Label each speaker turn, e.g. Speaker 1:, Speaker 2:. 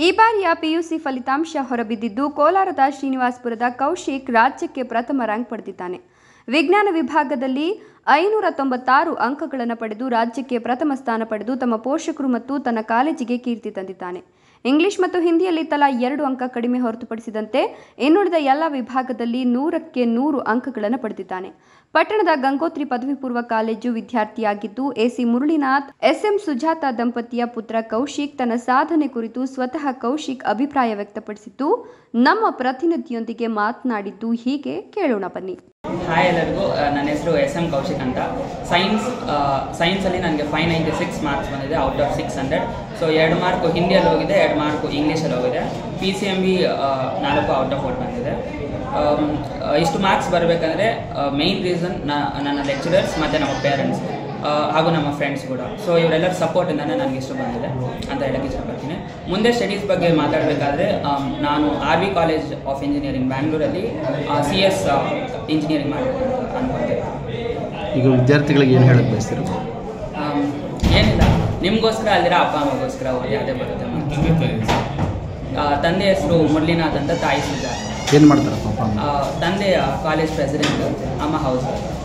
Speaker 1: ಈ ಬಾರಿಯ ಪಿಯುಸಿ ಫಲಿತಾಂಶ ಹೊರಬಿದ್ದಿದ್ದು ಕೋಲಾರದ ಶ್ರೀನಿವಾಸಪುರದ ಕೌಶಿಕ್ ರಾಜ್ಯಕ್ಕೆ ಪ್ರಥಮ ರ್ಯಾಂಕ್ ಪಡೆದಿದ್ದಾನೆ ವಿಜ್ಞಾನ ವಿಭಾಗದಲ್ಲಿ ಐನೂರ ತೊಂಬತ್ತಾರು ಅಂಕಗಳನ್ನು ಪಡೆದು ರಾಜ್ಯಕ್ಕೆ ಪ್ರಥಮ ಸ್ಥಾನ ಪಡೆದು ತಮ್ಮ ಪೋಷಕರು ಮತ್ತು ತನ್ನ ಕಾಲೇಜಿಗೆ ಕೀರ್ತಿ ತಂದಿದ್ದಾನೆ ಇಂಗ್ಲಿಷ್ ಮತ್ತು ಹಿಂದಿಯಲ್ಲಿ ತಲಾ ಎರಡು ಅಂಕ ಕಡಿಮೆ ಹೊರತುಪಡಿಸಿದಂತೆ ಇನ್ನುಳಿದ ಎಲ್ಲ ವಿಭಾಗದಲ್ಲಿ ನೂರಕ್ಕೆ ನೂರು ಅಂಕಗಳನ್ನು ಪಡೆದಿದ್ದಾನೆ ಪಟ್ಟಣದ ಗಂಗೋತ್ರಿ ಪದವಿ ಪೂರ್ವ ಕಾಲೇಜು ವಿದ್ಯಾರ್ಥಿಯಾಗಿದ್ದು ಎಸಿ ಮುರಳಿನಾಥ್ ಎಸ್ಎಂ ಸುಜಾತ ದಂಪತಿಯ ಪುತ್ರ ಕೌಶಿಕ್ ತನ್ನ ಸಾಧನೆ ಕುರಿತು ಸ್ವತಃ ಕೌಶಿಕ್ ಅಭಿಪ್ರಾಯ ವ್ಯಕ್ತಪಡಿಸಿದ್ದು ನಮ್ಮ ಪ್ರತಿನಿಧಿಯೊಂದಿಗೆ ಮಾತನಾಡಿದ್ದು ಹೀಗೆ ಕೇಳೋಣ ಬನ್ನಿ
Speaker 2: ಹಾಯ್ ಎಲ್ಲರಿಗೂ ಆ, ನನ್ನ ಹೆಸರು ಎಸ್ ಎಂ ಕೌಶಿಕ್ ಅಂತ ಸೈನ್ಸ್ ಸೈನ್ಸಲ್ಲಿ ನನಗೆ ಫೈವ್ ನೈಂಟಿ ಸಿಕ್ಸ್ ಮಾರ್ಕ್ಸ್ ಬಂದಿದೆ out of six hundred so ಎರಡು ಮಾರ್ಕು ಹಿಂದಿಯಲ್ಲಿ ಹೋಗಿದೆ ಎರಡು ಮಾರ್ಕು ಇಂಗ್ಲೀಷಲ್ಲಿ ಹೋಗಿದೆ ಪಿ ಸಿ ಎಮ್ ಬಿ ನಾಲ್ಕು ಔಟ್ ಆಫ್ ಔಟ್ ಬಂದಿದೆ ಆಮ್, ಆ, ಇಷ್ಟು ಮಾರ್ಕ್ಸ್ ಬರಬೇಕಂದ್ರೆ ಮೇಯ್ನ್ ರೀಸನ್ ನನ್ನ ಲೆಕ್ಚರರ್ಸ್ ಮತ್ತು ನಮ್ಮ ಪೇರೆಂಟ್ಸ್ ಹಾಗೂ ನಮ್ಮ ಫ್ರೆಂಡ್ಸ್ ಕೂಡ ಸೊ ಇವರೆಲ್ಲರ ಸಪೋರ್ಟಿಂದನೇ ನನಗೆ ಇಷ್ಟು ಬಂದಿದೆ ಅಂತ ಹೇಳಕ್ಕೆ ಇಷ್ಟಪಡ್ತೀನಿ ಮುಂದೆ ಸ್ಟಡೀಸ್ ಬಗ್ಗೆ ಮಾತಾಡಬೇಕಾದ್ರೆ ಆಮ್, ನಾನು R V college of engineering ಬ್ಯಾಂಗ್ಳೂರಲ್ಲಿ ಸಿ ಎಸ್ ಇಂಜಿನಿಯರಿಂಗ್ ಮಾಡಬೇಕು ಅಂತ ಅನ್ಕೊಳ್ತೇವೆ
Speaker 3: ಈಗ ವಿದ್ಯಾರ್ಥಿಗಳಿಗೆ ಏನು ಹೇಳಕ್ಕೆ ಬಯಸ್ತೀರ
Speaker 2: ಆಮ್, ಏನಿಲ್ಲ ನಿಮಗೋಸ್ಕರ ಅಲ್ಲಿರೋ ಅಪ್ಪ ಅಮ್ಮಗೋಸ್ಕರ ಓದಿ ಅದೇ ಬರುತ್ತೆ ಮಾರ್ಕ್ಸ್. ಆ, ತಂದೆ ಹೆಸರು ಮುರಳಿನಾಥ್ ಅಂತ ತಾಯಿ ಸುಜಾತ
Speaker 3: ಏನು ಮಾಡ್ತಾರೆ ಪಾಪ ಅಮ್ಮ
Speaker 2: ಆ, ತಂದೆ ಕಾಲೇಜ್ ಪ್ರೆಸಿಡೆಂಟ್ ಅಮ್ಮ ಹೌಸ್